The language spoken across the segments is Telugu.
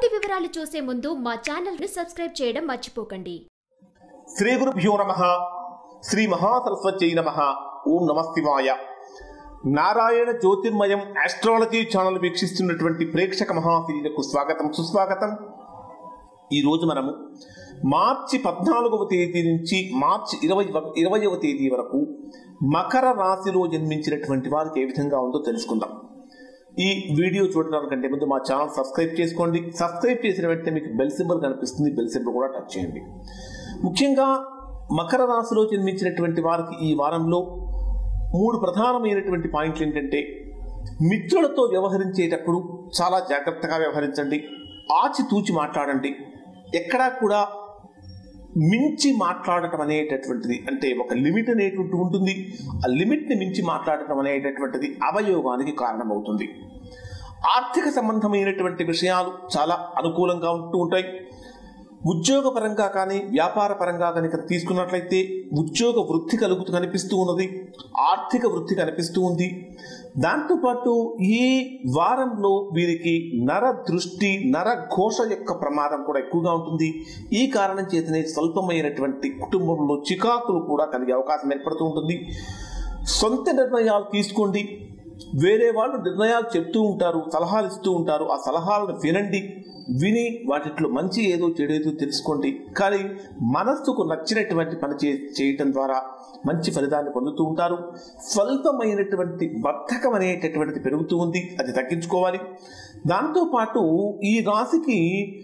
పూర్తి వివరాలు చూసే ముందు మా ఛానల్ ని సబ్స్క్రైబ్ చేయడం మర్చిపోకండి శ్రీ గురుభ్యో నమ శ్రీ మహాసరస్వత్యై నమ ఓం నమ శివాయ నారాయణ జ్యోతిర్మయం ఆస్ట్రాలజీ ఛానల్ వీక్షిస్తున్నటువంటి ప్రేక్షక మహాశీలకు స్వాగతం సుస్వాగతం ఈరోజు మనము మార్చి పద్నాలుగవ తేదీ నుంచి మార్చి ఇరవై ఇరవయవ తేదీ వరకు మకర రాశిలో జన్మించినటువంటి వారికి ఏ విధంగా ఉందో తెలుసుకుందాం ఈ వీడియో చూడడానికంటే ముందు మా ఛానల్ సబ్స్క్రైబ్ చేసుకోండి సబ్స్క్రైబ్ చేసిన వెంటనే మీకు బెల్ సింబల్ కనిపిస్తుంది బెల్ సింబల్ కూడా టచ్ చేయండి ముఖ్యంగా మకర రాశిలో జన్మించినటువంటి వారికి ఈ వారంలో మూడు ప్రధానమైనటువంటి పాయింట్లు ఏంటంటే మిత్రులతో వ్యవహరించేటప్పుడు చాలా జాగ్రత్తగా వ్యవహరించండి ఆచితూచి మాట్లాడండి ఎక్కడా కూడా మించి మాట్లాడటం అనేటటువంటిది అంటే ఒక లిమిట్ అనేటువంటి ఉంటుంది ఆ లిమిట్ని మించి మాట్లాడటం అనేటటువంటిది అవయోగానికి కారణమవుతుంది ఆర్థిక సంబంధమైనటువంటి విషయాలు చాలా అనుకూలంగా ఉంటూ ఉంటాయి ఉద్యోగ పరంగా కానీ వ్యాపార పరంగా కనుక తీసుకున్నట్లయితే ఉద్యోగ వృద్ధి కలుగుతూ కనిపిస్తూ ఉన్నది ఆర్థిక వృద్ధి కనిపిస్తూ ఉంది దాంతోపాటు ఈ వారంలో వీరికి నర దృష్టి నర ఘోష యొక్క ప్రమాదం కూడా ఎక్కువగా ఉంటుంది ఈ కారణం చేతనే స్వల్పమైనటువంటి కుటుంబంలో చికాకులు కూడా కలిగే అవకాశం ఏర్పడుతూ ఉంటుంది సొంత నిర్ణయాలు తీసుకోండి వేరే వాళ్ళు నిర్ణయాలు చెప్తూ ఉంటారు సలహాలు ఇస్తూ ఉంటారు ఆ సలహాలను వినండి విని వాటిలో మంచి ఏదో చెడేదో తెలుసుకోండి కానీ మనస్సుకు నచ్చినటువంటి పని చే చేయటం ద్వారా మంచి ఫలితాన్ని పొందుతూ ఉంటారు స్వల్పమైనటువంటి బద్ధకం అనేటటువంటిది పెరుగుతూ ఉంది అది తగ్గించుకోవాలి దాంతోపాటు ఈ రాశికి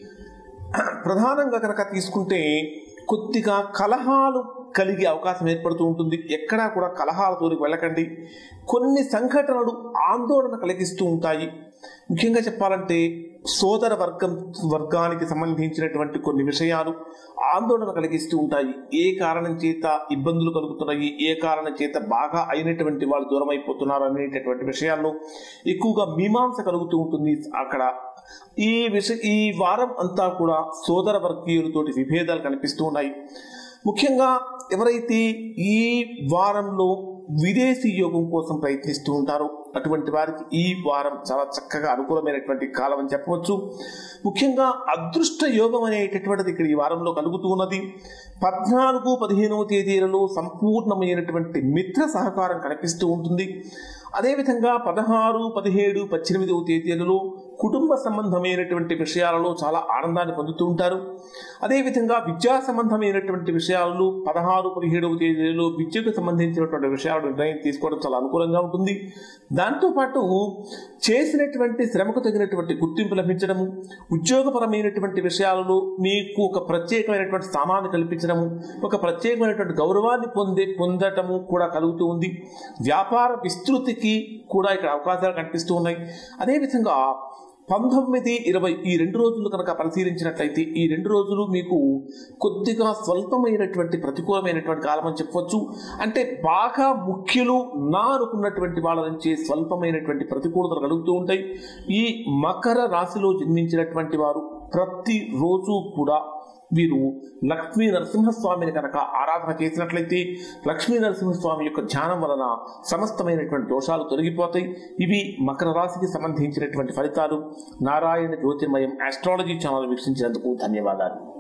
ప్రధానంగా కనుక తీసుకుంటే కొద్దిగా కలహాలు కలిగే అవకాశం ఏర్పడుతూ ఉంటుంది ఎక్కడా కూడా కలహాలతో వెళ్ళకండి కొన్ని సంఘటనలు ఆందోళన కలిగిస్తూ ఉంటాయి ముఖ్యంగా చెప్పాలంటే సోదర వర్గం వర్గానికి సంబంధించినటువంటి కొన్ని విషయాలు ఆందోళన కలిగిస్తూ ఉంటాయి ఏ కారణం చేత ఇబ్బందులు కలుగుతున్నాయి ఏ కారణం చేత బాగా అయినటువంటి వాళ్ళు దూరం అయిపోతున్నారు అనేటటువంటి విషయాల్లో ఎక్కువగా మీమాంస కలుగుతూ ఉంటుంది అక్కడ ఈ విష ఈ వారం అంతా కూడా సోదర వర్గీయులతోటి విభేదాలు కనిపిస్తూ ఉన్నాయి ముఖ్యంగా ఎవరైతే ఈ వారంలో విదేశీ యోగం కోసం ప్రయత్నిస్తూ ఉంటారో అటువంటి వారికి ఈ వారం చాలా చక్కగా అనుకూలమైనటువంటి కాలం అని చెప్పవచ్చు ముఖ్యంగా అదృష్ట యోగం అనేటటువంటిది ఇక్కడ ఈ వారంలో కలుగుతూ ఉన్నది పద్నాలుగు పదిహేనవ తేదీలలో సంపూర్ణమైనటువంటి మిత్ర సహకారం కనిపిస్తూ ఉంటుంది అదేవిధంగా పదహారు పదిహేడు పద్దెనిమిదవ తేదీలలో కుటుంబ సంబంధమైనటువంటి విషయాలలో చాలా ఆనందాన్ని పొందుతూ ఉంటారు అదేవిధంగా విద్యా సంబంధమైనటువంటి విషయాలలో పదహారు పదిహేడవ తేదీలలో విద్యకు సంబంధించినటువంటి విషయాలు నిర్ణయం తీసుకోవడం చాలా అనుకూలంగా ఉంటుంది దాంతోపాటు చేసినటువంటి శ్రమకు తగినటువంటి గుర్తింపు లభించడము ఉద్యోగపరమైనటువంటి విషయాలలో మీకు ఒక ప్రత్యేకమైనటువంటి స్థానాన్ని కల్పించడము ఒక ప్రత్యేకమైనటువంటి గౌరవాన్ని పొందే పొందటము కూడా కలుగుతూ ఉంది వ్యాపార విస్తృతికి కూడా ఇక్కడ అవకాశాలు కనిపిస్తూ ఉన్నాయి అదేవిధంగా పంతొమ్మిది ఇరవై ఈ రెండు రోజులు కనుక పరిశీలించినట్లయితే ఈ రెండు రోజులు మీకు కొద్దిగా స్వల్పమైనటువంటి ప్రతికూలమైనటువంటి కాలం అని చెప్పవచ్చు అంటే బాగా ముఖ్యులు నా అనుకున్నటువంటి వాళ్ళ నుంచి స్వల్పమైనటువంటి ప్రతికూలతలు కలుగుతూ ఉంటాయి ఈ మకర రాశిలో జన్మించినటువంటి వారు ప్రతిరోజు కూడా వీరు లక్ష్మీ నరసింహస్వామిని కనుక ఆరాధన చేసినట్లయితే లక్ష్మీ నరసింహస్వామి యొక్క ధ్యానం వలన సమస్తమైనటువంటి దోషాలు తొలగిపోతాయి ఇవి మకర రాశికి సంబంధించినటువంటి ఫలితాలు నారాయణ జ్యోతిర్మయం ఆస్ట్రాలజీ ఛానల్ వీక్షించినందుకు ధన్యవాదాలు